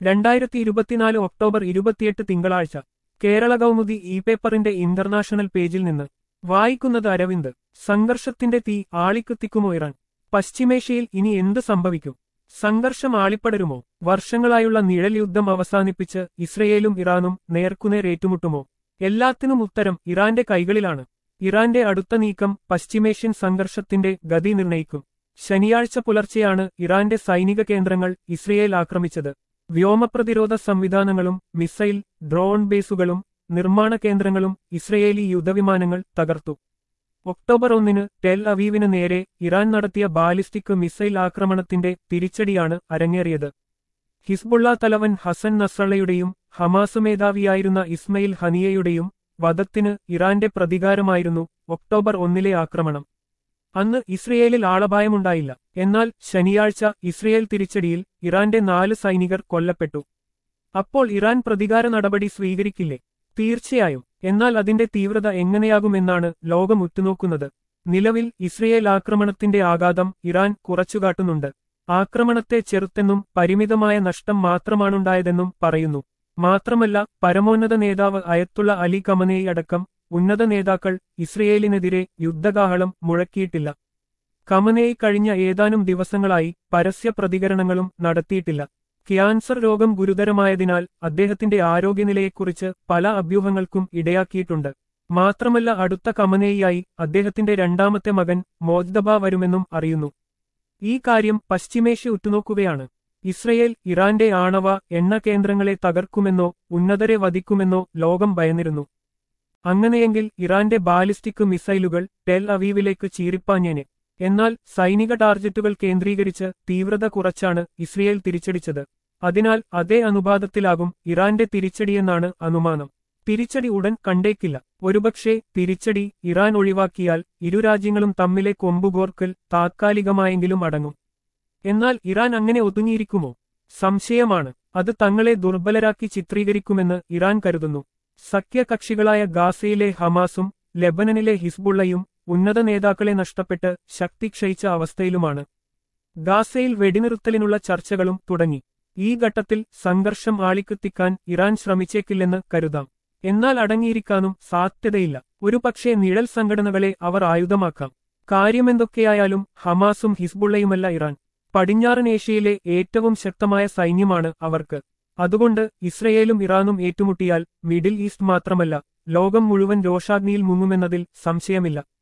രണ്ടായിരത്തി ഇരുപത്തിനാല് ഒക്ടോബർ ഇരുപത്തിയെട്ട് തിങ്കളാഴ്ച കേരള കൗമുദി ഇ പേപ്പറിന്റെ ഇന്റർനാഷണൽ പേജിൽ നിന്ന് വായിക്കുന്നത് അരവിന്ദ് സംഘർഷത്തിന്റെ തീ ആളിക്കത്തിക്കുമോ ഇറാൻ പശ്ചിമേഷ്യയിൽ ഇനി എന്ത് സംഭവിക്കും സംഘർഷം ആളിപ്പടരുമോ വർഷങ്ങളായുള്ള നിഴൽ യുദ്ധം അവസാനിപ്പിച്ച് ഇസ്രയേലും ഇറാനും നേർക്കുനേർ ഏറ്റുമുട്ടുമോ എല്ലാത്തിനും ഉത്തരം ഇറാന്റെ കൈകളിലാണ് ഇറാന്റെ അടുത്ത നീക്കം പശ്ചിമേഷ്യൻ സംഘർഷത്തിന്റെ ഗതി നിർണയിക്കും ശനിയാഴ്ച പുലർച്ചെയാണ് ഇറാന്റെ സൈനിക കേന്ദ്രങ്ങൾ ഇസ്രയേൽ ആക്രമിച്ചത് വ്യോമപ്രതിരോധ സംവിധാനങ്ങളും മിസൈൽ ഡ്രോൺ ബേസുകളും നിർമ്മാണ കേന്ദ്രങ്ങളും ഇസ്രയേലി യുദ്ധവിമാനങ്ങൾ തകർത്തു ഒക്ടോബർ ഒന്നിന് ടെൽ അവീവിന് നേരെ ഇറാൻ നടത്തിയ ബാലിസ്റ്റിക് മിസൈൽ ആക്രമണത്തിന്റെ തിരിച്ചടിയാണ് അരങ്ങേറിയത് ഹിസ്ബുള്ള തലവൻ ഹസൻ നസ്രളയുടെയും ഹമാസ് മേധാവിയായിരുന്ന ഇസ്മയിൽ ഹനിയയുടെയും വധത്തിന് ഇറാന്റെ പ്രതികാരമായിരുന്നു ഒക്ടോബർ ഒന്നിലെ ആക്രമണം അന്ന് ഇസ്രയേലിൽ ആളപായമുണ്ടായില്ല എന്നാൽ ശനിയാഴ്ച ഇസ്രയേൽ തിരിച്ചടിയിൽ ഇറാന്റെ നാല് സൈനികർ കൊല്ലപ്പെട്ടു അപ്പോൾ ഇറാൻ പ്രതികാര നടപടി സ്വീകരിക്കില്ലേ തീർച്ചയായും എന്നാൽ അതിന്റെ തീവ്രത എങ്ങനെയാകുമെന്നാണ് ലോകം ഉറ്റുനോക്കുന്നത് നിലവിൽ ഇസ്രയേൽ ആക്രമണത്തിന്റെ ആഘാതം ഇറാൻ കുറച്ചുകാട്ടുന്നുണ്ട് ആക്രമണത്തെ ചെറുത്തെന്നും പരിമിതമായ നഷ്ടം മാത്രമാണുണ്ടായതെന്നും പറയുന്നു മാത്രമല്ല പരമോന്നത നേതാവ് അയത്തുള്ള അലി കമനേയി അടക്കം ഉന്നത നേതാക്കൾ ഇസ്രയേലിനെതിരെ യുദ്ധകാഹളം മുഴക്കിയിട്ടില്ല കമനേയി കഴിഞ്ഞ ഏതാനും ദിവസങ്ങളായി പരസ്യ പ്രതികരണങ്ങളും നടത്തിയിട്ടില്ല ക്യാൻസർ രോഗം ഗുരുതരമായതിനാൽ അദ്ദേഹത്തിന്റെ ആരോഗ്യനിലയെക്കുറിച്ച് പല അഭ്യൂഹങ്ങൾക്കും ഇടയാക്കിയിട്ടുണ്ട് മാത്രമല്ല അടുത്ത കമനേയായി അദ്ദേഹത്തിന്റെ രണ്ടാമത്തെ മകൻ മോജ്ദബ വരുമെന്നും അറിയുന്നു ഈ കാര്യം പശ്ചിമേഷ്യ ഉറ്റുനോക്കുകയാണ് ഇസ്രയേൽ ഇറാന്റെ ആണവ എണ്ണ കേന്ദ്രങ്ങളെ തകർക്കുമെന്നോ ഉന്നതരെ വധിക്കുമെന്നോ ലോകം ഭയന്നിരുന്നു അങ്ങനെയെങ്കിൽ ഇറാന്റെ ബാലിസ്റ്റിക് മിസൈലുകൾ ടെൽ അവീവിലേക്ക് ചീറിപ്പാഞ്ഞേനെ എന്നാൽ സൈനിക ടാർജറ്റുകൾ കേന്ദ്രീകരിച്ച് തീവ്രത കുറച്ചാണ് ഇസ്രയേൽ തിരിച്ചടിച്ചത് അതിനാൽ അതേ അനുപാതത്തിലാകും ഇറാന്റെ തിരിച്ചടിയെന്നാണ് അനുമാനം തിരിച്ചടി ഉടൻ കണ്ടേക്കില്ല ഒരുപക്ഷെ തിരിച്ചടി ഇറാൻ ഒഴിവാക്കിയാൽ ഇരു രാജ്യങ്ങളും തമ്മിലെ കൊമ്പുകോർക്കൽ താത്കാലികമായെങ്കിലും അടങ്ങും എന്നാൽ ഇറാൻ അങ്ങനെ ഒതുങ്ങിയിരിക്കുമോ സംശയമാണ് അത് തങ്ങളെ ദുർബലരാക്കി ചിത്രീകരിക്കുമെന്ന് ഇറാൻ കരുതുന്നു സഖ്യകക്ഷികളായ ഗാസയിലെ ഹമാസും ലെബനനിലെ ഹിസ്ബുള്ളയും ഉന്നത നേതാക്കളെ നഷ്ടപ്പെട്ട് ശക്തി ക്ഷയിച്ച അവസ്ഥയിലുമാണ് ഗാസയിൽ വെടിനിർത്തലിനുള്ള ചർച്ചകളും തുടങ്ങി ഈ ഘട്ടത്തിൽ സംഘർഷം ആളിക്കത്തിക്കാൻ ഇറാൻ ശ്രമിച്ചേക്കില്ലെന്ന് കരുതാം എന്നാൽ അടങ്ങിയിരിക്കാനും സാധ്യതയില്ല ഒരുപക്ഷെ നിഴൽ സംഘടനകളെ അവർ ആയുധമാക്കാം കാര്യമെന്തൊക്കെയായാലും ഹമാസും ഹിസ്ബുള്ളയുമല്ല ഇറാൻ പടിഞ്ഞാറൻ ഏഷ്യയിലെ ഏറ്റവും ശക്തമായ സൈന്യമാണ് അവർക്ക് അതുകൊണ്ട് ഇസ്രയേലും ഇറാനും ഏറ്റുമുട്ടിയാൽ മിഡിൽ ഈസ്റ്റ് മാത്രമല്ല ലോകം മുഴുവൻ രോഷാഗ്നിയിൽ മുങ്ങുമെന്നതിൽ സംശയമില്ല